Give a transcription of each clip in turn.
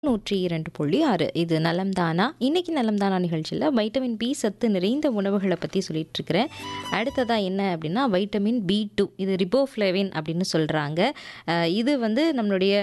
நூற்றி இரண்டு புள்ளி ஆறு இது நலம்தானா இன்னைக்கு நலம்தானா நிகழ்ச்சியில் வைட்டமின் பி சத்து நிறைந்த உணவுகளை பற்றி சொல்லிட்டு இருக்கிறேன் அடுத்ததாக என்ன அப்படின்னா வைட்டமின் பி டூ இது ரிபோஃப்ளேவின் அப்படின்னு சொல்கிறாங்க இது வந்து நம்மளுடைய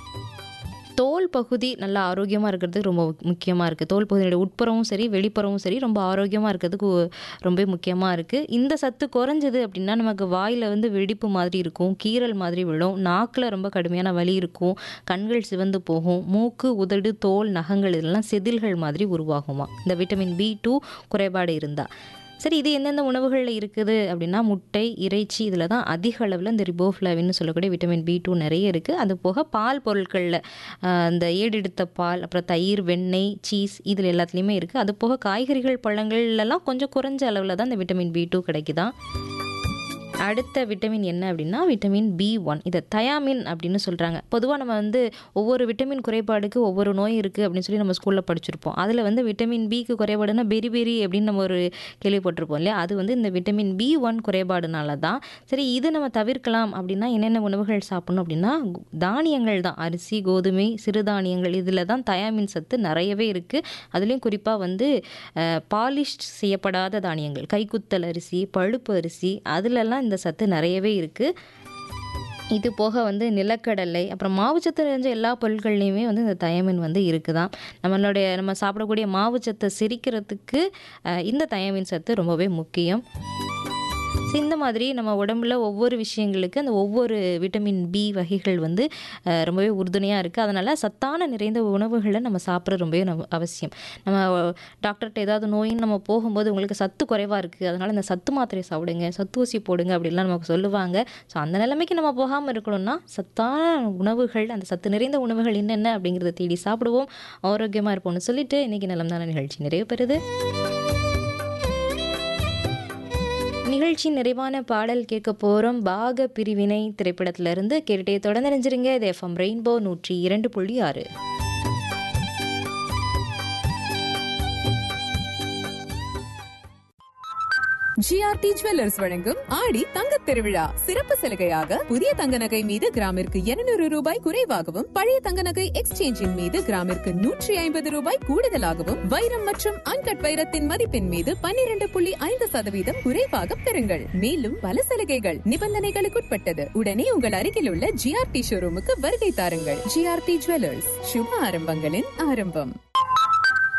தோல் பகுதி நல்லா ஆரோக்கியமாக இருக்கிறது ரொம்ப முக்கியமாக இருக்குது தோல் பகுதியோட உட்புறமும் சரி வெளிப்புறமும் சரி ரொம்ப ஆரோக்கியமாக இருக்கிறதுக்கு ஒ- ரொம்ப முக்கியமாக இருக்குது இந்த சத்து குறைஞ்சது அப்படின்னா நமக்கு வாயில் வந்து வெடிப்பு மாதிரி இருக்கும் கீறல் மாதிரி விழும் நாக்கில் ரொம்ப கடுமையான வலி இருக்கும் கண்கள் சிவந்து போகும் மூக்கு உதடு தோல் நகங்கள் இதெல்லாம் செதில்கள் மாதிரி உருவாகுமா இந்த விட்டமின் பி டூ குறைபாடு இருந்தால் சரி இது எந்தெந்த உணவுகளில் இருக்குது அப்படின்னா முட்டை இறைச்சி இதில் தான் அதிக அளவில் இந்த ரிபோஃப்ளவின்னு சொல்லக்கூடிய விட்டமின் பி டூ நிறைய இருக்குது அது போக பால் பொருட்களில் இந்த ஏடெடுத்த பால் அப்புறம் தயிர் வெண்ணெய் சீஸ் இதில் எல்லாத்துலேயுமே இருக்குது அது போக காய்கறிகள் பழங்கள்லாம் கொஞ்சம் குறைஞ்ச அளவில் தான் இந்த விட்டமின் பி டூ கிடைக்குதான் அடுத்த விட்டமின் என்ன அப்படின்னா விட்டமின் பி ஒன் இதை தயாமின் அப்படின்னு சொல்கிறாங்க பொதுவாக நம்ம வந்து ஒவ்வொரு விட்டமின் குறைபாடுக்கு ஒவ்வொரு நோய் இருக்குது அப்படின்னு சொல்லி நம்ம ஸ்கூலில் படிச்சிருப்போம் அதில் வந்து விட்டமின் பிக்கு குறைபாடுனா பெரி பெரி அப்படின்னு நம்ம ஒரு கேள்விப்பட்டிருப்போம் இல்லையா அது வந்து இந்த விட்டமின் பி ஒன் குறைபாடுனால தான் சரி இது நம்ம தவிர்க்கலாம் அப்படின்னா என்னென்ன உணவுகள் சாப்பிடணும் அப்படின்னா கு- தானியங்கள் தான் அரிசி கோதுமை சிறுதானியங்கள் இதில் தான் தயாமின் சத்து நிறையவே இருக்குது அதுலேயும் குறிப்பாக வந்து பாலிஷ் செய்யப்படாத தானியங்கள் கைக்குத்தல் அரிசி பழுப்பு அரிசி அதிலெல்லாம் இந்த சத்து நிறையவே இருக்குது இது போக வந்து நிலக்கடலை அப்புறம் மாவுச்சத்து நிறைஞ்ச எல்லா பொருட்கள்லையுமே வந்து இந்த தயமின் வந்து இருக்குதான் நம்மளுடைய நம்ம சாப்பிடக்கூடிய மாவுச்சத்தை செரிக்கிறதுக்கு அஹ், இந்த தயமின் சத்து ரொம்பவே முக்கியம் So, இந்த மாதிரி நம்ம உடம்புல ஒவ்வொரு விஷயங்களுக்கு அந்த ஒவ்வொரு விட்டமின் பி வகைகள் வந்து அஹ், ரொம்பவே உறுதுணையாக இருக்குது அதனால் சத்தான நிறைந்த உணவுகளை நம்ம சாப்பிட்றது ரொம்பவே நம்ம அவசியம் நம்ம டாக்டர்கிட்ட ஏதாவது நோயின்னு நம்ம போகும்போது உங்களுக்கு சத்து குறைவாக இருக்குது அதனால் இந்த சத்து மாத்திரை சாப்பிடுங்க சத்து ஊசி போடுங்க அப்படிலாம் நமக்கு சொல்லுவாங்க ஸோ அந்த நிலைமைக்கு நம்ம போகாமல் இருக்கணும்னா சத்தான உணவுகள் அந்த சத்து நிறைந்த உணவுகள் என்னென்ன அப்படிங்கிறத தேடி சாப்பிடுவோம் ஆரோக்கியமாக இருப்போம்னு சொல்லிட்டு இன்றைக்கி நலம்தான நிகழ்ச்சி நிறைவு பெறுது நிகழ்ச்சி நிறைவான பாடல் கேட்க போகிறோம் பாக பிரிவினை திரைப்படத்திலிருந்து கேட்டுட்டே தொடர்ந்து நினைஞ்சிருங்க இது எஃப்எம் ரெயின்போ நூற்றி இரண்டு புள்ளி ஆறு ஜிஆர்டி ஜுவல்லர்ஸ் வழங்கும் ஆடி தங்கத் திருவிழா சிறப்பு சலுகையாக புதிய தங்க நகை மீது கிராமிற்கு 200 ரூபாய் குறைவாகவும் பழைய தங்க நகை எக்ஸ்சேஞ்சின் மீது கிராமிற்கு நூற்றி ஐம்பது ரூபாய் கூடுதலாகவும் வைரம் மற்றும் அன்கட் வைரத்தின் மதிப்பின் மீது 12.5% புள்ளி ஐந்து சதவீதம் குறைவாக பெறுங்கள் மேலும் பல சலுகைகள் நிபந்தனைகளுக்குட்பட்டது உடனே உங்கள் அருகில் உள்ள ஜிஆர்டி ஷோரூமுக்கு வருகை தாருங்கள் ஜிஆர்டி ஜுவல்லர்ஸ் சுப ஆரம்பங்களின் ஆரம்பம்